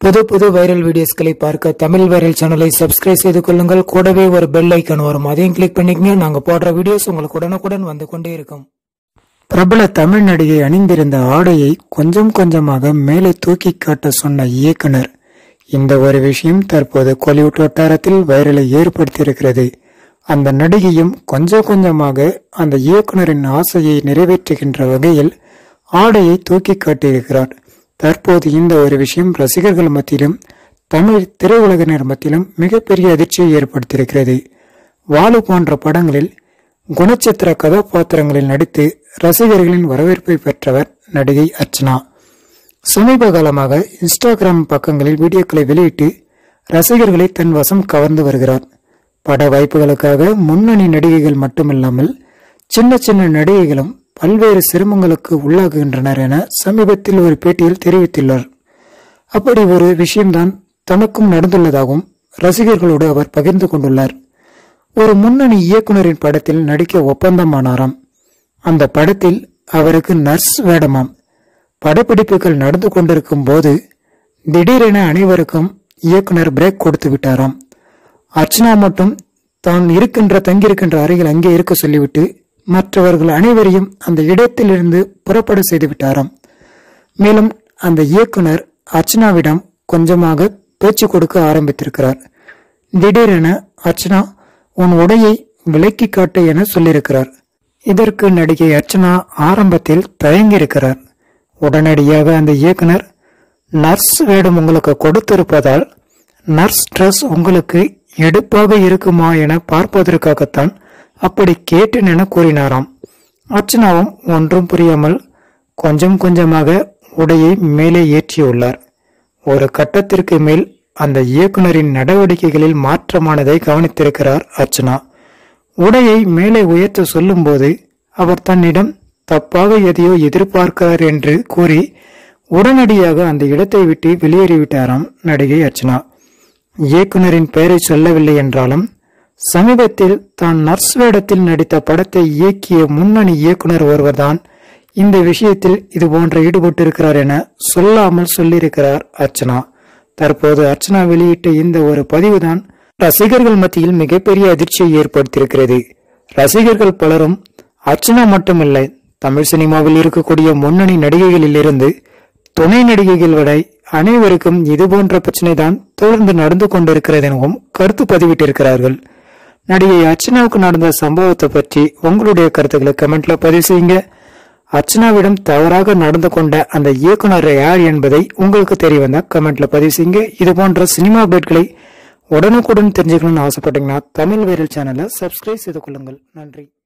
புது புது வைரல் வீடியோஸ்களை பார்க்க தமிழ் வைரல் சேனலை சப்ஸ்கிரைப் செய்து கொள்ளுங்கள் கூடவே ஒரு பெல் ஐக்கான் வரும் அதையும் கிளிக் பண்ணிக்கங்க நாங்க போடுற வீடியோஸ் உங்களுக்கு உடனுக்குடன் வந்து கொண்டே இருக்கும் பிரபல தமிழ் நடிகை அணிந்திருந்த ஆடையை கொஞ்சம் கொஞ்சமாக மேலே தூக்கி காட்ட சொன்ன இயக்குனர் இந்த ஒரு விஷயம் தற்போது கோலிவுட் வட்டாரத்தில் வைரலை ஏற்படுத்தியிருக்கிறது அந்த நடிகையும் கொஞ்சம் கொஞ்சமாக அந்த இயக்குனரின் ஆசையை நிறைவேற்றுகின்ற வகையில் ஆடையை தூக்கி காட்டியிருக்கிறார் தற்போது இந்த ஒரு விஷயம் ரசிகர்கள் மத்தியிலும் தமிழ் திரையுலகினர் மத்தியிலும் மிகப்பெரிய அதிர்ச்சியை ஏற்படுத்தியிருக்கிறது வாலு போன்ற படங்களில் குணச்சித்திர கதாபாத்திரங்களில் நடித்து ரசிகர்களின் வரவேற்பை பெற்றவர் நடிகை அர்ச்சனா சமீப காலமாக இன்ஸ்டாகிராம் பக்கங்களில் வீடியோக்களை வெளியிட்டு ரசிகர்களை தன் வசம் கவர்ந்து வருகிறார் பட வாய்ப்புகளுக்காக முன்னணி நடிகைகள் மட்டுமில்லாமல் சின்ன சின்ன நடிகைகளும் பல்வேறு சிரமங்களுக்கு உள்ளாகுகின்றனர் என சமீபத்தில் ஒரு பேட்டியில் தெரிவித்துள்ளார் அப்படி ஒரு விஷயம்தான் தனக்கும் நடந்துள்ளதாகவும் ரசிகர்களோடு அவர் பகிர்ந்து கொண்டுள்ளார் ஒரு முன்னணி இயக்குனரின் படத்தில் நடிக்க ஒப்பந்தமானாராம் அந்த படத்தில் அவருக்கு நர்ஸ் வேடமாம் படப்பிடிப்புகள் நடந்து கொண்டிருக்கும் போது திடீரென அனைவருக்கும் இயக்குனர் பிரேக் கொடுத்து விட்டாராம் அர்ச்சனா மட்டும் தான் இருக்கின்ற தங்கியிருக்கின்ற அறையில் அங்கே இருக்க சொல்லிவிட்டு மற்றவர்கள் அனைவரையும் அந்த இடத்திலிருந்து புறப்பட செய்து விட்டாராம் மேலும் அந்த இயக்குனர் அர்ச்சனாவிடம் கொஞ்சமாக பேச்சு கொடுக்க ஆரம்பித்திருக்கிறார் திடீரென அர்ச்சனா உன் உடையை விலக்கி காட்டு என சொல்லியிருக்கிறார் இதற்கு நடிகை அர்ச்சனா ஆரம்பத்தில் தயங்கியிருக்கிறார் உடனடியாக அந்த இயக்குனர் நர்ஸ் வேடம் உங்களுக்கு கொடுத்திருப்பதால் நர்ஸ் ட்ரெஸ் உங்களுக்கு எடுப்பாக இருக்குமா என பார்ப்பதற்காகத்தான் அப்படி கேட்டேன் என கூறினாராம் அர்ச்சனாவும் ஒன்றும் புரியாமல் கொஞ்சம் கொஞ்சமாக உடையை மேலே ஏற்றியுள்ளார் ஒரு கட்டத்திற்கு மேல் அந்த இயக்குனரின் நடவடிக்கைகளில் மாற்றமானதை கவனித்திருக்கிறார் அர்ச்சனா உடையை மேலே உயர்த்த சொல்லும்போது அவர் தன்னிடம் தப்பாக எதையோ எதிர்பார்க்கிறார் என்று கூறி உடனடியாக அந்த இடத்தை விட்டு வெளியேறிவிட்டாராம் நடிகை அர்ச்சனா இயக்குனரின் பெயரை சொல்லவில்லை என்றாலும் சமீபத்தில் தான் நர்ஸ் வேடத்தில் நடித்த படத்தை இயக்கிய முன்னணி இயக்குனர் ஒருவர்தான் இந்த விஷயத்தில் இது போன்ற ஈடுபட்டிருக்கிறார் என சொல்லாமல் சொல்லியிருக்கிறார் அர்ச்சனா தற்போது அர்ச்சனா வெளியிட்ட இந்த ஒரு பதிவுதான் ரசிகர்கள் மத்தியில் மிகப்பெரிய அதிர்ச்சியை ஏற்படுத்தியிருக்கிறது ரசிகர்கள் பலரும் அர்ச்சனா மட்டுமில்லை தமிழ் சினிமாவில் இருக்கக்கூடிய முன்னணி நடிகைகளிலிருந்து துணை நடிகைகள் வரை அனைவருக்கும் இதுபோன்ற பிரச்சனை தான் தொடர்ந்து நடந்து கொண்டிருக்கிறது எனவும் கருத்து பதிவிட்டிருக்கிறார்கள் நடிகை அர்ச்சனாவுக்கு நடந்த சம்பவத்தை பற்றி உங்களுடைய கருத்துக்களை கமெண்ட்ல பதிவு செய்யுங்க அர்ச்சனாவிடம் தவறாக நடந்து கொண்ட அந்த இயக்குனர் யார் என்பதை உங்களுக்கு தெரிய வந்தா கமெண்ட்ல பதிவு செய்யுங்க இது போன்ற சினிமா அப்டேட்களை உடனுக்குடன் தெரிஞ்சுக்கணும்னு ஆசைப்பட்டீங்கன்னா தமிழ் வைரல் சேனலை சப்ஸ்கிரைப் செய்து கொள்ளுங்கள் நன்றி